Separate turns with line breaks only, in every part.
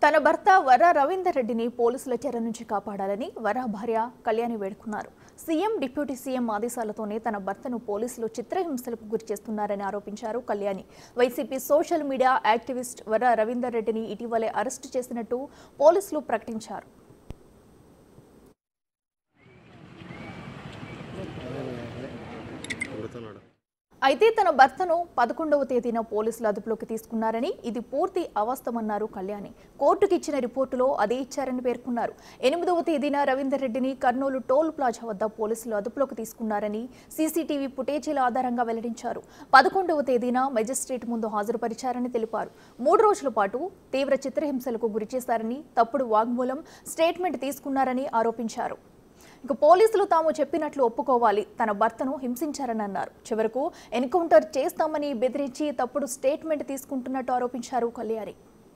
తన భర్త వర రవీందర్ రెడ్డిని పోలీసుల చెర నుంచి కాపాడాలని వర భార్య కళ్యాణి వేడుకున్నారు సీఎం డిప్యూటీ సీఎం ఆదేశాలతోనే తన భర్తను పోలీసులు చిత్రహింసలకు గురి చేస్తున్నారని ఆరోపించారు Kalyani YCP social media activist వర రవీందర్ రెడ్డిని ఇటీవలే అరెస్టు చేసినట్టు పోలీసులు ప్రకటించారు అయితే తన భర్తను పదకొండవ తేదీన పోలీసులు అదుపులోకి తీసుకున్నారని ఇది పూర్తి అవాస్తవమన్నారు కళ్యాణి కోర్టుకి ఇచ్చిన రిపోర్టులో అదే ఇచ్చారని పేర్కొన్నారు ఎనిమిదవ తేదీన రవీందర్ రెడ్డిని కర్నూలు టోల్ ప్లాజా వద్ద పోలీసులు అదుపులోకి తీసుకున్నారని సీసీటీవీ ఫుటేజీల ఆధారంగా వెల్లడించారు పదకొండవ తేదీన మెజిస్ట్రేట్ ముందు హాజరుపరిచారని తెలిపారు మూడు రోజుల పాటు తీవ్ర చిత్రహింసలకు గురిచేశారని తప్పుడు వాగ్మూలం స్టేట్మెంట్ తీసుకున్నారని ఆరోపించారు ఇక పోలీసులు తాము చెప్పినట్లు ఒప్పుకోవాలి తన భర్తను హింసించారని అన్నారు చివరకు ఎన్కౌంటర్ చేస్తామని బెదిరించి తప్పుడు స్టేట్మెంట్ తీసుకుంటున్నట్టు ఆరోపించారు కళ్యాణి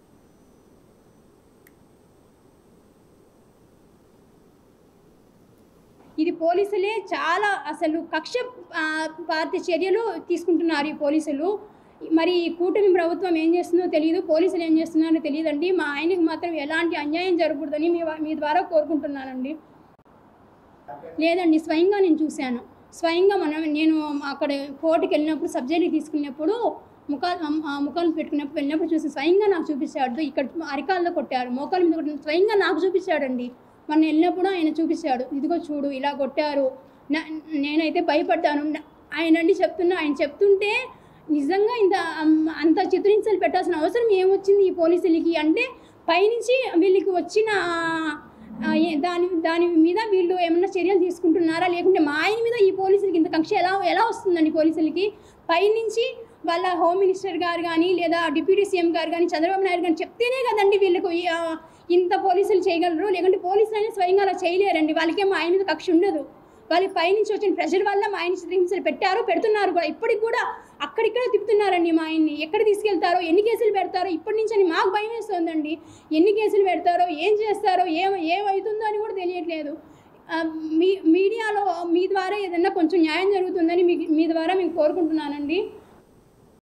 ఇది పోలీసులే చాలా అసలు కక్ష ఆ, పార్టీ చర్యలు తీసుకుంటున్నారు ఈ పోలీసులు మరి ఈ కూటమి ప్రభుత్వం ఏం చేస్తుందో తెలియదు పోలీసులు ఏం చేస్తున్నారో తెలియదండి మా ఆయనకి మాత్రం ఎలాంటి అన్యాయం జరగకూడదని మీ వా- మీ ద్వారా కోరుకుంటున్నానండి లేదండి స్వయంగా నేను చూశాను స్వయంగా మనం నేను అక్కడ కోర్టుకి వెళ్ళినప్పుడు సబ్జెక్ట్ తీసుకున్నప్పుడు ముఖాలు ఆ ముఖాలు పెట్టుకున్నప్పుడు వెళ్ళినప్పుడు చూసి స్వయంగా నాకు చూపించాడు ఇక్కడ అరికాల్లో కొట్టారు మోకాల మీద కొట్టారు స్వయంగా నాకు చూపించాడండి మొన్న వెళ్ళినప్పుడు ఆయన చూపించాడు ఇదిగో చూడు ఇలా కొట్టారు నా- నేనైతే భయపడ్డాను నా- ఆయన అండి చెప్తున్నా ఆయన చెప్తుంటే నిజంగా ఇంత అమ్, అంత చిత్రహింసలు పెట్టాల్సిన అవసరం ఏమొచ్చింది ఈ పోలీసులకి అంటే పైనుంచి వీళ్ళకి వచ్చిన ఆ, ఏ- దాని దాని మీద వీళ్ళు ఏమన్నా చర్యలు తీసుకుంటున్నారా లేకుంటే మా ఆయన మీద ఈ పోలీసులకి ఇంత కక్ష ఎలా ఎలా వస్తుందండి పోలీసులకి పైనుంచి వాళ్ళ హోమ్ మినిస్టర్ గారు కానీ లేదా డిప్యూటీ సీఎం గారు కానీ చంద్రబాబు నాయుడు కానీ చెప్తేనే కదండి వీళ్ళకు ఈ, ఆ, ఇంత పోలీసులు చేయగలరు లేకుంటే పోలీసులు అయినా స్వయంగా అలా చేయలేరండి వాళ్ళకేమో ఆయన మీద కక్ష ఉండదు వాళ్ళకి పైనుంచి వచ్చిన ప్రెషర్ వల్ల మా ఆయన చిత్రహింసలు పెట్టారు పెడుతున్నారు కూడా ఇప్పటికి కూడా అక్కడిక్కడ తిప్పుతున్నారండి మా ఆయన్ని ఎక్కడ తీసుకెళ్తారో ఎన్ని కేసులు పెడతారో ఇప్పటి నుంచి అని మాకు భయం వేస్తుందండి ఎన్ని కేసులు పెడతారో ఏం చేస్తారో ఏం ఏమవుతుందో అని కూడా తెలియట్లేదు ఆ, మీ మీడియాలో మీ ద్వారా ఏదన్నా కొంచెం న్యాయం జరుగుతుందని మీ మీ ద్వారా మేము కోరుకుంటున్నానండి